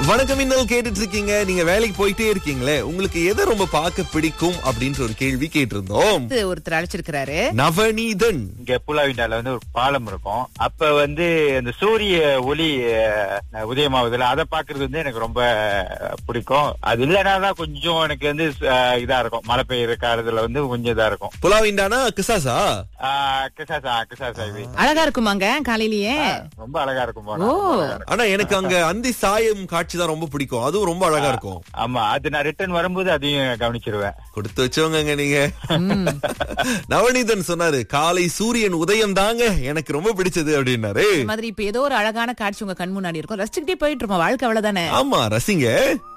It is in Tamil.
வணக்கம் இன்னல் கேட்டுட்டு இருக்கீங்க நீங்க வேலைக்கு போயிட்டே இருக்கீங்களே உங்களுக்கு எதை ரொம்ப பார்க்க பிடிக்கும் அப்படின்ற ஒரு கேள்வி கேட்டிருந்தோம் இது ஒருத்தர் அழைச்சிருக்கிறாரு நவநீதன் இங்க புலாவிண்டால வந்து ஒரு பாலம் இருக்கும் அப்ப வந்து அந்த சூரிய ஒளி அஹ், உதயமாவதுல அதை பாக்குறது வந்து எனக்கு ரொம்ப பிடிக்கும் அது இல்லைன்னா தான் கொஞ்சம் எனக்கு வந்து அஹ், இதா இருக்கும் மழை பெய்யுற காலத்துல வந்து கொஞ்சம் இதா இருக்கும் புலாவிண்டானா கிசாசா ஆஹ், கிசாசா கிசாசா இது அழகா இருக்குமாங்க காலையிலேயே ரொம்ப அழகா இருக்கும் போனா. ஓ. ரொம்ப அழகா இருக்கும். ஆனா எனக்கு அங்க அந்தி சாயம் காட்சி தான் ரொம்ப பிடிக்கும் அதுவும் ரொம்ப அழகா இருக்கும் ஆமா அது நான் ரிட்டர்ன் வரும்போது அதையும் கவனிச்சிருவேன் கொடுத்து வச்சவங்க நீங்க நவநீதன் சொன்னாரு காலை சூரியன் உதயம் தாங்க எனக்கு ரொம்ப பிடிச்சது அப்படின்னாரு இந்த மாதிரி இப்ப ஏதோ ஒரு அழகான காட்சி உங்க கண் முன்னாடி இருக்கும் ரசிச்சுக்கிட்டே போயிட்டு இருப்போம் வாழ்க்கை அவ்வளவுதானே ஆமா ரசிங்க